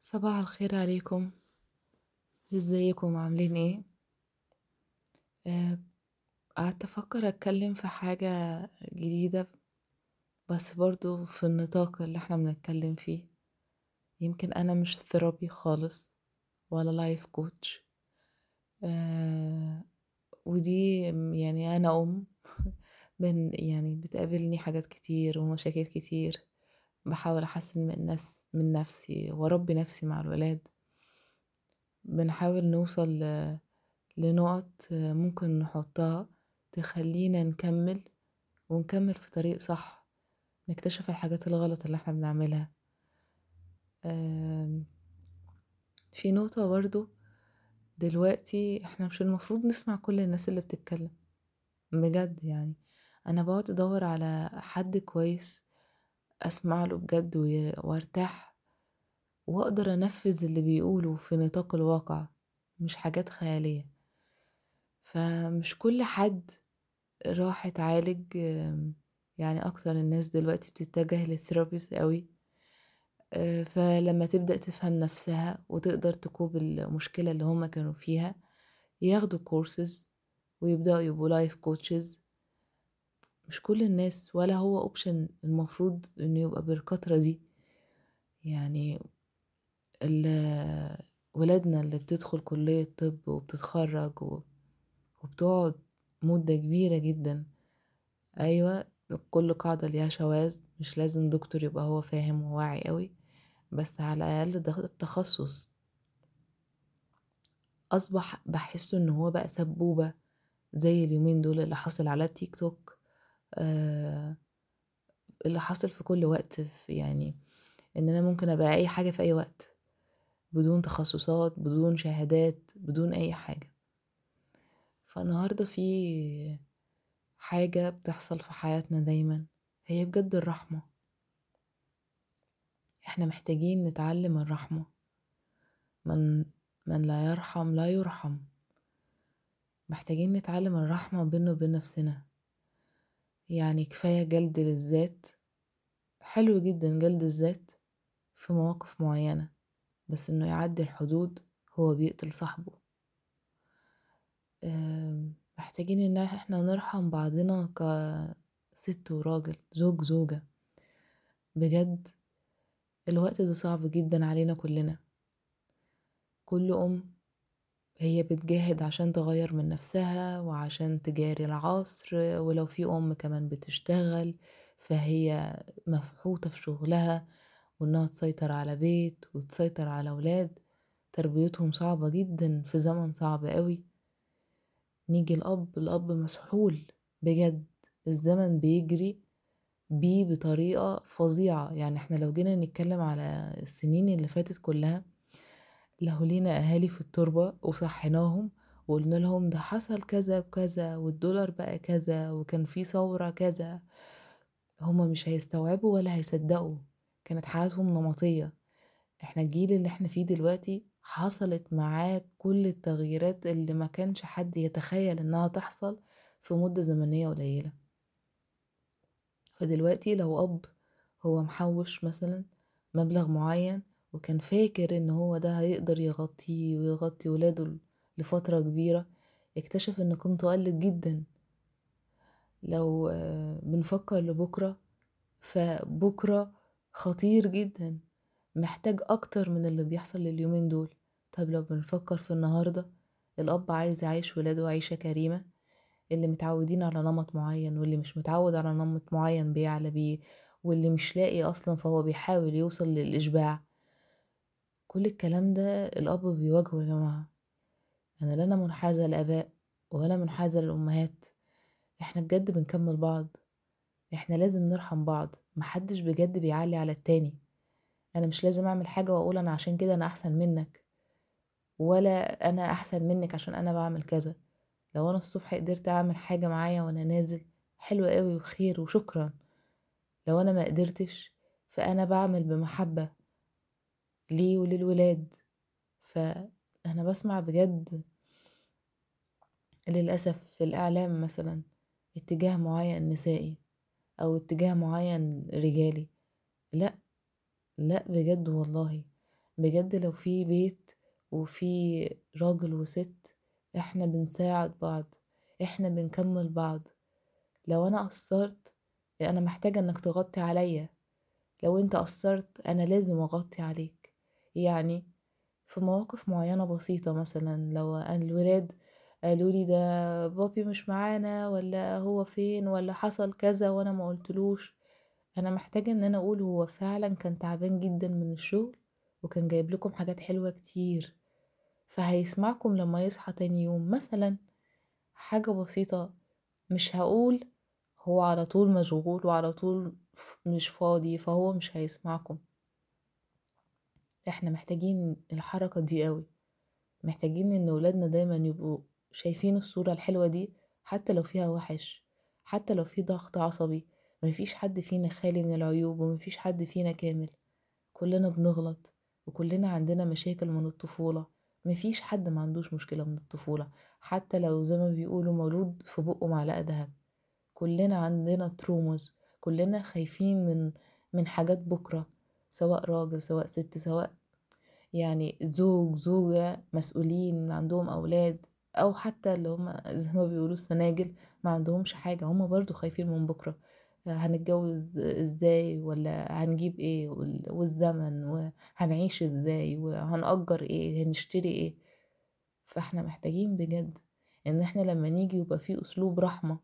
صباح الخير عليكم ازيكم عاملين ايه آه، قعدت افكر اتكلم في حاجة جديدة بس برضو في النطاق اللي احنا بنتكلم فيه يمكن انا مش ثيرابي خالص ولا لايف كوتش آه ودي يعني انا ام من يعني بتقابلني حاجات كتير ومشاكل كتير بحاول احسن من الناس من نفسي واربي نفسي مع الولاد بنحاول نوصل ل- لنقط ممكن نحطها تخلينا نكمل ونكمل في طريق صح نكتشف الحاجات الغلط اللي احنا بنعملها آم، في نقطة برضو دلوقتي احنا مش المفروض نسمع كل الناس اللي بتتكلم بجد يعني انا بقعد ادور على حد كويس اسمع له بجد وي- وارتاح واقدر انفذ اللي بيقوله في نطاق الواقع مش حاجات خيالية فمش كل حد راح اتعالج آم، يعني اكتر الناس دلوقتي بتتجه للثيرابيست قوي آه، فلما تبدأ تفهم نفسها وتقدر تكوب المشكلة اللي هما كانوا فيها ياخدوا كورسز ويبدأوا يبقوا لايف كوتشز مش كل الناس ولا هو اوبشن المفروض انه يبقى بالكترة دي يعني ال- ولادنا اللي بتدخل كلية طب وبتتخرج و- وبتقعد مدة كبيرة جدا أيوة كل قاعدة ليها شواذ مش لازم دكتور يبقى هو فاهم وواعي قوي بس على الأقل ده التخصص أصبح بحسه إن هو بقى سبوبة زي اليومين دول اللي حاصل على التيك توك آه اللي حاصل في كل وقت في يعني إن أنا ممكن أبقى أي حاجة في أي وقت بدون تخصصات بدون شهادات بدون أي حاجة فالنهاردة في حاجة بتحصل في حياتنا دايما هي بجد الرحمة احنا محتاجين نتعلم الرحمة من من لا يرحم لا يرحم محتاجين نتعلم الرحمة بينا وبين نفسنا يعني كفاية جلد للذات حلو جدا جلد الذات في مواقف معينة بس انه يعدي الحدود هو بيقتل صاحبه آم، محتاجين ان احنا نرحم بعضنا كست وراجل زوج زوجة بجد الوقت ده صعب جدا علينا كلنا كل ام هي بتجاهد عشان تغير من نفسها وعشان تجاري العصر ولو في ام كمان بتشتغل فهي مفحوطة في شغلها وانها تسيطر على بيت وتسيطر على اولاد تربيتهم صعبة جدا في زمن صعب قوي نيجي الاب الاب مسحول بجد الزمن بيجري بيه بطريقة فظيعة يعني احنا لو جينا نتكلم على السنين اللي فاتت كلها لو لينا اهالي في التربة وصحيناهم وقلنا لهم ده حصل كذا وكذا والدولار بقى كذا وكان في ثورة كذا هما مش هيستوعبوا ولا هيصدقوا كانت حياتهم نمطية احنا الجيل اللي احنا فيه دلوقتي حصلت معاه كل التغييرات اللي ما كانش حد يتخيل انها تحصل في مدة زمنية قليلة فدلوقتي لو اب هو محوش مثلا مبلغ معين وكان فاكر ان هو ده هيقدر يغطيه ويغطي ولاده لفترة كبيرة اكتشف ان قيمته قلت جدا لو آه، بنفكر لبكرة فبكرة خطير جدا محتاج اكتر من اللي بيحصل لليومين دول طب لو بنفكر في النهاردة الاب عايز يعيش ولاده عيشة كريمة اللي متعودين على نمط معين واللي مش متعود على نمط معين بيعلى بيه واللي مش لاقي اصلا فهو بيحاول يوصل للاشباع كل الكلام ده الاب بيواجهه يا جماعة انا لا انا منحازة لاباء ولا منحازة للامهات احنا بجد بنكمل بعض احنا لازم نرحم بعض محدش بجد بيعلي على التاني انا مش لازم اعمل حاجة واقول انا عشان كده انا احسن منك ولا انا احسن منك عشان انا بعمل كذا لو انا الصبح قدرت اعمل حاجة معايا وانا نازل حلو قوي وخير وشكرا لو انا ما قدرتش فانا بعمل بمحبة ليه وللولاد فانا بسمع بجد للأسف في الإعلام مثلا اتجاه معين نسائي أو اتجاه معين رجالي لا لا بجد والله بجد لو في بيت وفي راجل وست احنا بنساعد بعض احنا بنكمل بعض لو انا قصرت انا محتاجة انك تغطي عليا لو انت قصرت انا لازم اغطي عليك يعني في مواقف معينة بسيطة مثلا لو الولاد قالوا لي ده بابي مش معانا ولا هو فين ولا حصل كذا وانا ما قلتلوش انا محتاجة ان انا اقول هو فعلا كان تعبان جدا من الشغل وكان جايب لكم حاجات حلوة كتير فهيسمعكم لما يصحى تاني يوم مثلا حاجة بسيطة مش هقول هو على طول مشغول وعلى طول مش فاضي فهو مش هيسمعكم احنا محتاجين الحركة دي قوي محتاجين ان ولادنا دايما يبقوا شايفين الصورة الحلوة دي حتى لو فيها وحش حتى لو في ضغط عصبي مفيش حد فينا خالي من العيوب ومفيش حد فينا كامل كلنا بنغلط وكلنا عندنا مشاكل من الطفولة مفيش حد ما عندوش مشكلة من الطفولة حتى لو زي ما بيقولوا مولود في بقه معلقة دهب كلنا عندنا ترومز كلنا خايفين من من حاجات بكرة سواء راجل سواء ست سواء يعني زوج زوجة مسؤولين عندهم أولاد أو حتى اللي هم زي ما بيقولوا السناجل ما عندهمش حاجة هم برضو خايفين من بكرة هنتجوز ازاي ولا هنجيب ايه والزمن وهنعيش ازاي وهنأجر ايه هنشتري ايه فاحنا محتاجين بجد ان احنا لما نيجي يبقى في اسلوب رحمة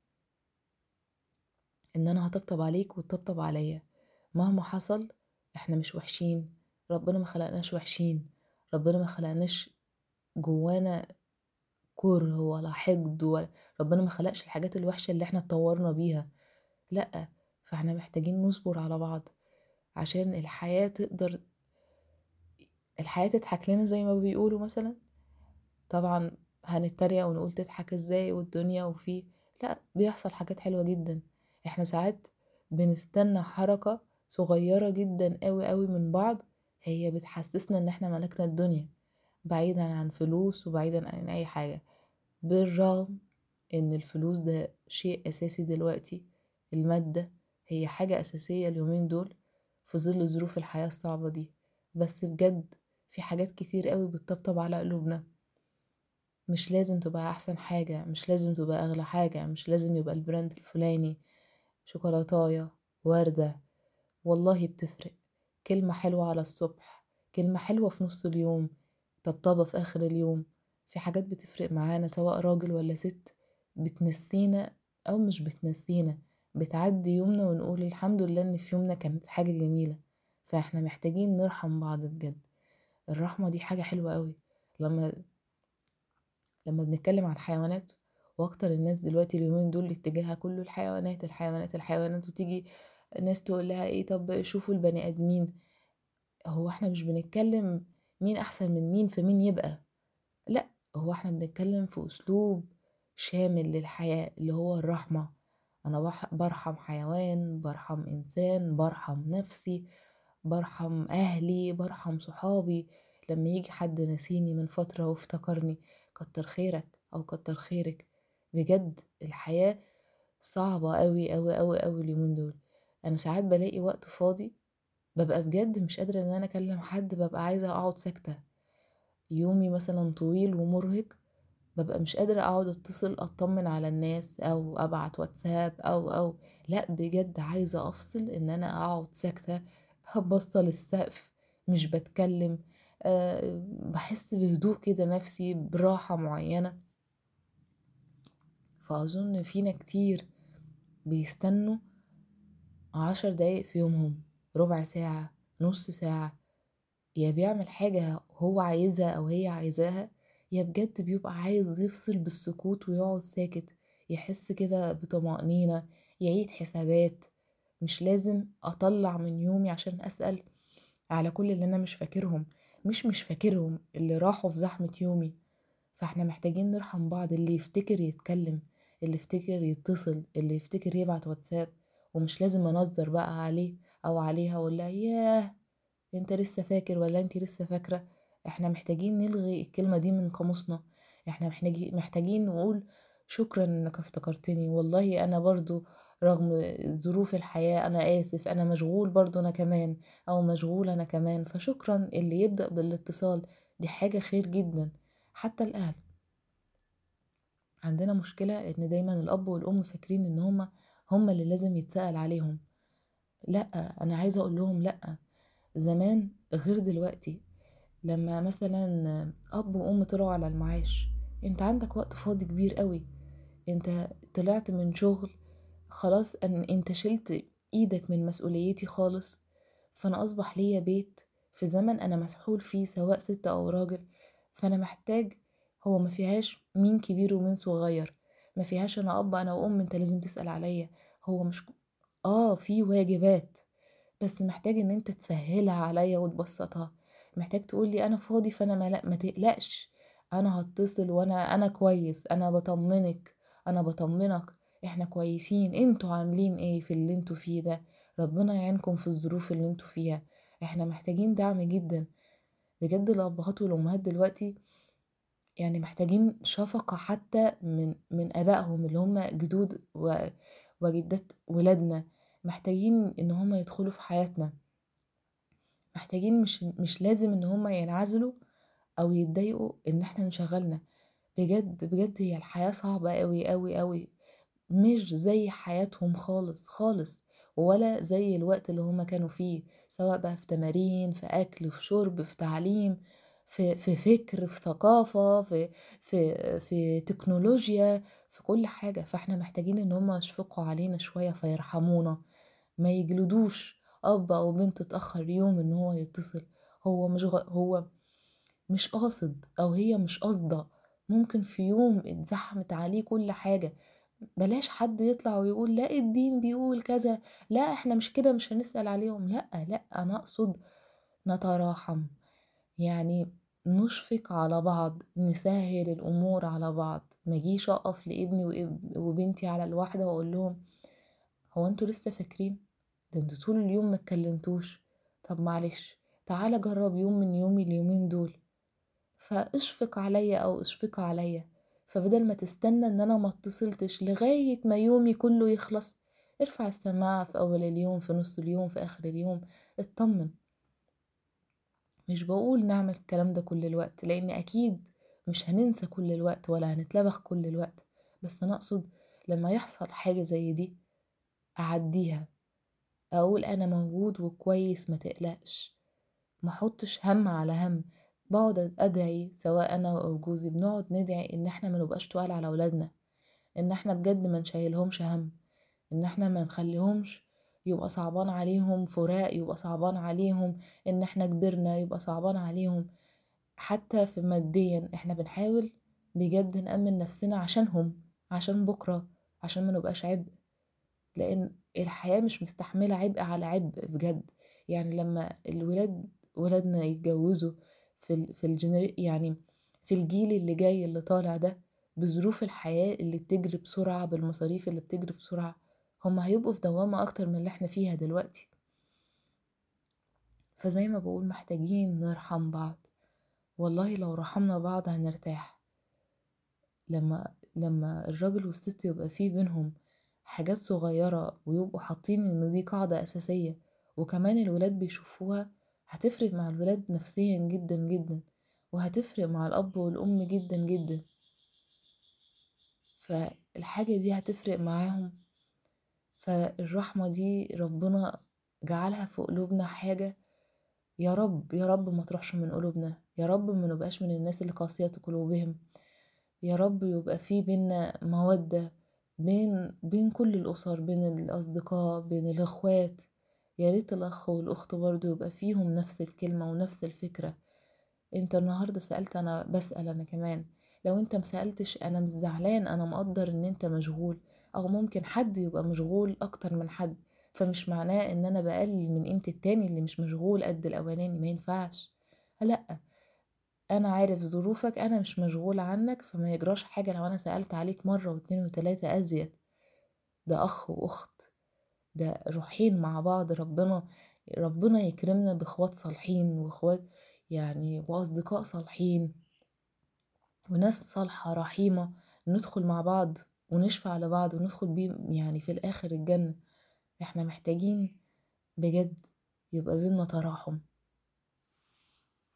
ان انا هطبطب عليك وتطبطب عليا مهما حصل احنا مش وحشين ربنا ما خلقناش وحشين ربنا ما خلقناش جوانا كره ولا حقد ولا ربنا ما خلقش الحاجات الوحشة اللي احنا اتطورنا بيها لأ فاحنا محتاجين نصبر على بعض عشان الحياة تقدر الحياة تضحك لنا زي ما بيقولوا مثلا طبعا هنتريق ونقول تضحك ازاي والدنيا وفي لا بيحصل حاجات حلوة جدا احنا ساعات بنستنى حركة صغيرة جدا قوي قوي من بعض هي بتحسسنا ان احنا ملكنا الدنيا بعيدا عن فلوس وبعيدا عن اي حاجة بالرغم ان الفلوس ده شيء اساسي دلوقتي المادة هي حاجة اساسية اليومين دول في ظل ظروف الحياة الصعبة دي بس بجد في حاجات كتير قوي بتطبطب على قلوبنا مش لازم تبقى احسن حاجة مش لازم تبقى اغلى حاجة مش لازم يبقى البراند الفلاني شوكولاتاية وردة والله بتفرق كلمة حلوة على الصبح كلمة حلوة في نص اليوم طبطبة في آخر اليوم في حاجات بتفرق معانا سواء راجل ولا ست بتنسينا أو مش بتنسينا بتعدي يومنا ونقول الحمد لله إن في يومنا كانت حاجة جميلة فاحنا محتاجين نرحم بعض بجد الرحمة دي حاجة حلوة قوي لما لما بنتكلم عن الحيوانات واكتر الناس دلوقتي اليومين دول اتجاهها كله الحيوانات الحيوانات الحيوانات وتيجي ناس تقول لها ايه طب شوفوا البني ادمين هو احنا مش بنتكلم مين احسن من مين فمين يبقى لا هو احنا بنتكلم في اسلوب شامل للحياة اللي هو الرحمة انا برحم حيوان برحم انسان برحم نفسي برحم اهلي برحم صحابي لما يجي حد نسيني من فترة وافتكرني كتر خيرك او كتر خيرك بجد الحياة صعبة قوي قوي قوي قوي اليومين دول انا ساعات بلاقي وقت فاضي ببقى بجد مش قادرة ان انا اكلم حد ببقى عايزة اقعد ساكتة يومي مثلا طويل ومرهق ببقى مش قادرة اقعد اتصل اطمن على الناس او ابعت واتساب او او لا بجد عايزة افصل ان انا اقعد ساكتة هبصل السقف مش بتكلم أه بحس بهدوء كده نفسي براحة معينة فأظن فينا كتير بيستنوا عشر دقايق في يومهم ربع ساعة نص ساعة يا بيعمل حاجة هو عايزها أو هي عايزاها يا بجد بيبقى عايز يفصل بالسكوت ويقعد ساكت يحس كده بطمأنينة يعيد حسابات مش لازم أطلع من يومي عشان أسأل على كل اللي أنا مش فاكرهم مش مش فاكرهم اللي راحوا في زحمة يومي فاحنا محتاجين نرحم بعض اللي يفتكر يتكلم اللي يفتكر يتصل اللي يفتكر يبعت واتساب ومش لازم انظر بقى عليه او عليها ولا ياه انت لسه فاكر ولا انت لسه فاكره احنا محتاجين نلغي الكلمه دي من قاموسنا احنا محتاجين نقول شكرا انك افتكرتني والله انا برضو رغم ظروف الحياة أنا آسف أنا مشغول برضه أنا كمان أو مشغول أنا كمان فشكرا اللي يبدأ بالاتصال دي حاجة خير جدا حتى الأهل عندنا مشكلة إن دايما الأب والأم فاكرين إن هما هما اللي لازم يتسأل عليهم لأ أنا عايزة أقول لهم لأ زمان غير دلوقتي لما مثلا أب وأم طلعوا على المعاش انت عندك وقت فاضي كبير قوي انت طلعت من شغل خلاص أن انت شلت ايدك من مسؤوليتي خالص فانا اصبح ليا بيت في زمن انا مسحول فيه سواء ست او راجل فانا محتاج هو ما فيهاش مين كبير ومين صغير ما فيهاش انا اب انا وام انت لازم تسأل عليا هو مش اه في واجبات بس محتاج ان انت تسهلها عليا وتبسطها محتاج تقولي انا فاضي فانا ما, لا ما تقلقش انا هتصل وانا انا كويس انا بطمنك انا بطمنك احنا كويسين انتوا عاملين ايه في اللي انتوا فيه ده ربنا يعينكم في الظروف اللي انتوا فيها احنا محتاجين دعم جدا بجد الابهات والامهات دلوقتي يعني محتاجين شفقة حتى من من ابائهم اللي هم جدود و... وجدات ولادنا محتاجين ان هم يدخلوا في حياتنا محتاجين مش مش لازم ان هم ينعزلوا او يتضايقوا ان احنا انشغلنا بجد بجد هي الحياة صعبة قوي قوي قوي مش زي حياتهم خالص خالص ولا زي الوقت اللي هما كانوا فيه سواء بقى في تمارين في أكل في شرب في تعليم في, في فكر في ثقافة في, في, في تكنولوجيا في كل حاجة فاحنا محتاجين ان هما يشفقوا علينا شوية فيرحمونا ما يجلدوش أب أو بنت اتأخر يوم ان هو يتصل هو مش غ... هو مش قاصد أو هي مش قاصدة ممكن في يوم اتزحمت عليه كل حاجة بلاش حد يطلع ويقول لا الدين بيقول كذا لا احنا مش كده مش هنسأل عليهم لا لا انا اقصد نتراحم يعني نشفق على بعض نسهل الامور على بعض ما اجيش اقف لابني وبنتي على الواحده واقول لهم هو انتوا لسه فاكرين ده انتوا طول اليوم ما اتكلمتوش طب معلش تعالى جرب يوم من يومي اليومين دول فاشفق عليا او اشفق عليا فبدل ما تستنى ان انا ما اتصلتش لغاية ما يومي كله يخلص ارفع السماعة في اول اليوم في نص اليوم في اخر اليوم اطمن مش بقول نعمل الكلام ده كل الوقت لان اكيد مش هننسى كل الوقت ولا هنتلبخ كل الوقت بس انا اقصد لما يحصل حاجة زي دي اعديها اقول انا موجود وكويس ما تقلقش ما احطش هم على هم بقعد ادعي سواء انا او جوزي بنقعد ندعي ان احنا ما نبقاش تقال على اولادنا ان احنا بجد ما نشيلهمش هم ان احنا ما نخليهمش يبقى صعبان عليهم فراق يبقى صعبان عليهم ان احنا كبرنا يبقى صعبان عليهم حتى في ماديا احنا بنحاول بجد نأمن نفسنا عشانهم عشان بكرة عشان ما نبقاش عبء لان الحياة مش مستحملة عبء على عبء بجد يعني لما الولاد ولادنا يتجوزوا في في الجنر يعني في الجيل اللي جاي اللي طالع ده بظروف الحياة اللي بتجري بسرعة بالمصاريف اللي بتجري بسرعة هما هيبقوا في دوامة أكتر من اللي احنا فيها دلوقتي فزي ما بقول محتاجين نرحم بعض والله لو رحمنا بعض هنرتاح لما لما الراجل والست يبقى فيه بينهم حاجات صغيرة ويبقوا حاطين ان دي قاعدة أساسية وكمان الولاد بيشوفوها هتفرق مع الولاد نفسيا جدا جدا وهتفرق مع الأب والأم جدا جدا فالحاجة دي هتفرق معاهم فالرحمة دي ربنا جعلها في قلوبنا حاجة يا رب يا رب ما تروحش من قلوبنا يا رب ما نبقاش من الناس اللي قاسية قلوبهم يا رب يبقى في بينا مودة بين بين كل الأسر بين الأصدقاء بين الأخوات يا ريت الأخ والأخت برضو يبقى فيهم نفس الكلمة ونفس الفكرة انت النهاردة سألت أنا بسأل أنا كمان لو انت مسألتش أنا مش زعلان أنا مقدر ان انت مشغول أو ممكن حد يبقى مشغول أكتر من حد فمش معناه ان انا بقلل من قيمة التاني اللي مش مشغول قد الأولاني ما ينفعش لأ انا عارف ظروفك انا مش مشغول عنك فما يجراش حاجة لو انا سألت عليك مرة واتنين وتلاتة ازيد ده اخ واخت ده روحين مع بعض ربنا ربنا يكرمنا باخوات صالحين واخوات يعني واصدقاء صالحين وناس صالحة رحيمة ندخل مع بعض ونشفع لبعض وندخل بيه يعني في الآخر الجنة احنا محتاجين بجد يبقى بينا تراحم